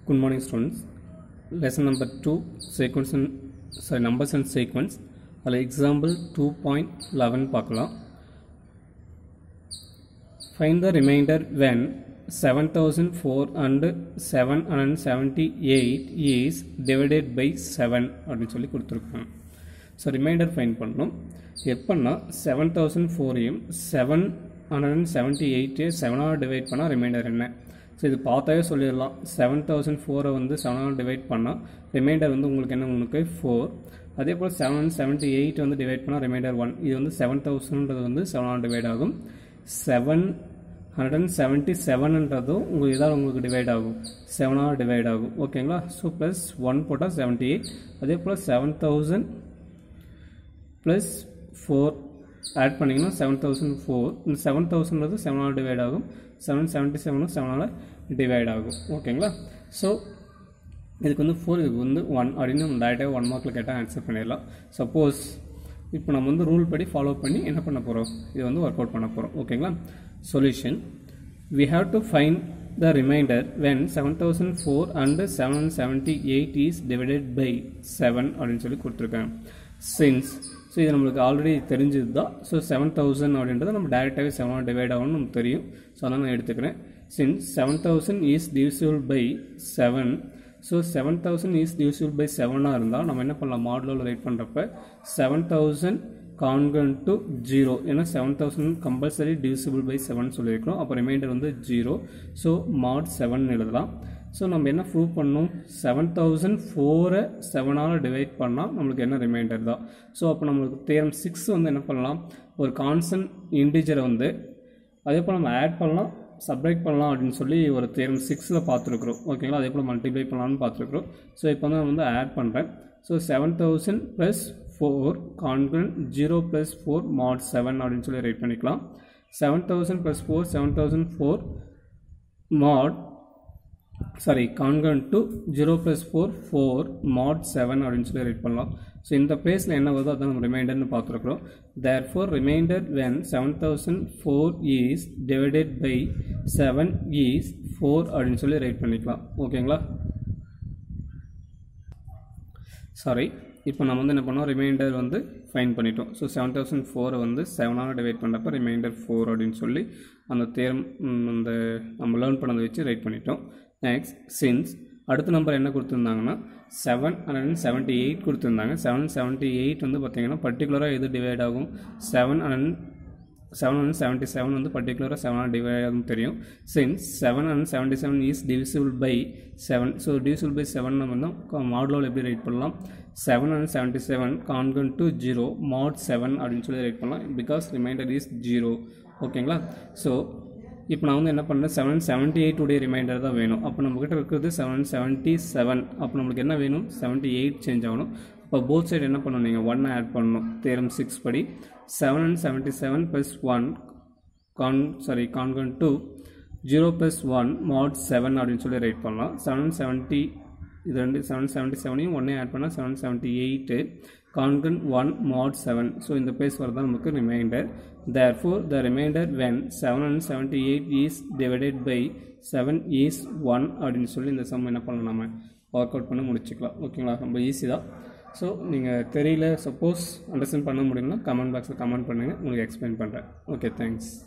Good morning, students. Lesson number two, sequence and sorry, numbers and sequence. அதில் example two point eleven பார்க்கலாம் find the remainder when seven thousand four and seven hundred seventy eight is divided by seven அப்படின்னு சொல்லி கொடுத்துருக்காங்க so remainder find பண்ணணும் எப்போன்னா seven thousand ஃபோரையும் seven hundred seventy எயிட்டே செவனாக டிவைட் பண்ணால் ரிமைண்டர் என்ன ஸோ இது பார்த்தாவே சொல்லிடலாம் செவன் தௌசண்ட் ஃபோரை வந்து செவனாக டிவைட் பண்ணால் ரிமைண்டர் வந்து உங்களுக்கு என்ன உங்களுக்கு ஃபோர் அதே போல் செவன் செவன்ட்டி எயிட் வந்து டிவைட் பண்ணால் ரிமைண்டர் ஒன் இது வந்து செவன் தௌசண்ட்ன்றது வந்து செவனாக டிவைட் ஆகும் செவன் ஹண்ட்ரட் அண்ட் செவன்ட்டி செவன்ன்றதும் உங்களுக்கு இதால் உங்களுக்கு டிவைட் ஆகும் செவனாக டிவைட் ஆகும் ஓகேங்களா ஸோ ப்ளஸ் ஒன் போட்டால் செவன்ட்டி எயிட் அதே போல் seven thousand plus four add பண்ணிங்கன்னா செவன் தௌசண்ட் ஃபோர் இந்த செவன் தௌசண்ட்றது செவனால் டிவைட் ஆகும் செவன் செவன்ட்டி செவனும் செவனால் டிவைட் ஆகும் ஓகேங்களா ஸோ இதுக்கு வந்து ஃபோர் இதுக்கு வந்து ஒன் அப்படின்னு நம்ம டேரெக்டாக ஒன் மார்க்கில் கேட்டால் ஆன்சர் பண்ணிடலாம் சப்போஸ் இப்போ நம்ம வந்து ரூல் படி ஃபாலோ பண்ணி என்ன பண்ண போகிறோம் இது வந்து ஒர்க் அவுட் பண்ண போகிறோம் ஓகேங்களா solution we have to find the remainder when seven thousand four and seven seventy eight is divided by seven அப்படின்னு சொல்லி கொடுத்துருக்காங்க சின்ஸ் ஸோ இது நம்மளுக்கு ஆல்ரெடி தெரிஞ்சது தான் ஸோ செவன் தௌசண்ட் அப்படின்றது நம்ம டேரெக்டாகவே செவனாக டிவைட் ஆகும்னு நமக்கு தெரியும் ஸோ அதனால் நான் எடுத்துக்கிறேன் since seven thousand is divisible by seven so seven thousand is divisible by செவனாக இருந்தால் நம்ம என்ன பண்ணலாம் மாடலில் ரைட் பண்ணுறப்ப seven thousand congruent to zero ஏன்னா seven thousand compulsory divisible by seven சொல்லியிருக்கிறோம் அப்போ ரிமைண்டர் வந்து ஜீரோ ஸோ மாட் செவன் எழுதலாம் ஸோ நம்ம என்ன ப்ரூவ் பண்ணணும் செவன் தௌசண்ட் ஃபோரை செவனால் டிவைட் பண்ணால் நம்மளுக்கு என்ன ரிமைண்டர் தான் ஸோ அப்போ நம்மளுக்கு தேரம் சிக்ஸ் வந்து என்ன பண்ணலாம் ஒரு கான்சன்ட் இன்டிஜரை வந்து அதே போல் நம்ம ஆட் பண்ணலாம் சப்ரைட் பண்ணலாம் அப்படின்னு சொல்லி ஒரு தேரம் சிக்ஸில் பார்த்துருக்குறோம் ஓகேங்களா அதே போல் மல்டிப்ளை பண்ணலாம்னு பார்த்துருக்குறோம் ஸோ இப்போ வந்து நான் வந்து ஆட் பண்ணுறேன் so seven thousand plus four congruent zero plus four mod seven அப்படின்னு சொல்லி ரைட் பண்ணிக்கலாம் seven thousand plus four seven thousand four mod sorry congruent to zero plus four four mod seven அப்படின்னு சொல்லி ரைட் பண்ணலாம் so இந்த பிளேஸில் என்ன வருதோ அதான் நம்ம ரிமைண்டர்னு பார்த்துருக்குறோம் therefore remainder when seven thousand four is divided by seven is four அப்படின்னு சொல்லி ரைட் பண்ணிக்கலாம் ஓகேங்களா சாரி இப்போ நம்ம வந்து என்ன பண்ணோம் ரிமைண்டர் வந்து ஃபைன் பண்ணிட்டோம் ஸோ செவன் தௌசண்ட் ஃபோரை வந்து செவனால் டிவைட் பண்ணுறப்ப ரிமைண்டர் ஃபோர் அப்படின்னு சொல்லி அந்த தேரம் அந்த நம்ம லேர்ன் பண்ணதை வச்சு ரைட் பண்ணிட்டோம் நெக்ஸ்ட் சின்ஸ் அடுத்த நம்பர் என்ன கொடுத்துருந்தாங்கன்னா seven hundred and seventy eight கொடுத்துருந்தாங்க செவன் செவன்ட்டி எயிட் வந்து பார்த்தீங்கன்னா பர்டிகுலராக எது டிவைட் ஆகும் seven hundred seven hundred seventy seven வந்து பர்டிகுலராக செவனாக டிவைட் ஆகும் தெரியும் since seven hundred seventy seven is divisible by seven so divisible by seven நம்ம வந்து மாடலோவில் எப்படி ரைட் பண்ணலாம் seven hundred seventy seven congruent to zero mod seven அப்படின்னு சொல்லி ரைட் பண்ணலாம் பிகாஸ் ரிமைண்டர் இஸ் ஜீரோ ஓகேங்களா ஸோ இப்போ நான் வந்து என்ன பண்ணுறேன் செவன் செவன்ட்டி எயிட் உடைய ரிமைண்டர் தான் வேணும் அப்போ நம்மக்கிட்ட இருக்கிறது செவன் செவன்ட்டி செவன் அப்போ நம்மளுக்கு என்ன வேணும் செவன்ட்டி எயிட் சேஞ்ச் ஆகணும் இப்போ போத் சைடு என்ன பண்ணணும் நீங்கள் ஒன்னை ஆட் பண்ணணும் தேரம் சிக்ஸ் படி seven and seventy seven plus one கான் sorry congruent to zero plus one mod seven அப்படின்னு சொல்லி ரைட் பண்ணலாம் செவன் செவன்ட்டி இது ரெண்டு செவன் செவன்ட்டி செவனையும் ஒன்னே ஆட் பண்ணால் seven seventy eight congruent one mod seven so இந்த பேஸ் வரதான் நமக்கு remainder therefore the remainder when seven hundred seventy eight is divided by seven is one அப்படின்னு சொல்லி இந்த சம் என்ன பண்ணலாம் நம்ம ஒர்க் அவுட் பண்ண முடிச்சுக்கலாம் ஓகேங்களா ரொம்ப ஈஸி தான் ஸோ நீங்கள் தெரியல சப்போஸ் அண்டர்ஸ்டாண்ட் பண்ண முடியும்னா கமெண்ட் பாக்ஸில் கமெண்ட் பண்ணுங்கள் உங்களுக்கு எக்ஸ்பிளைன் பண்ணுறேன் ஓகே தேங்க்ஸ்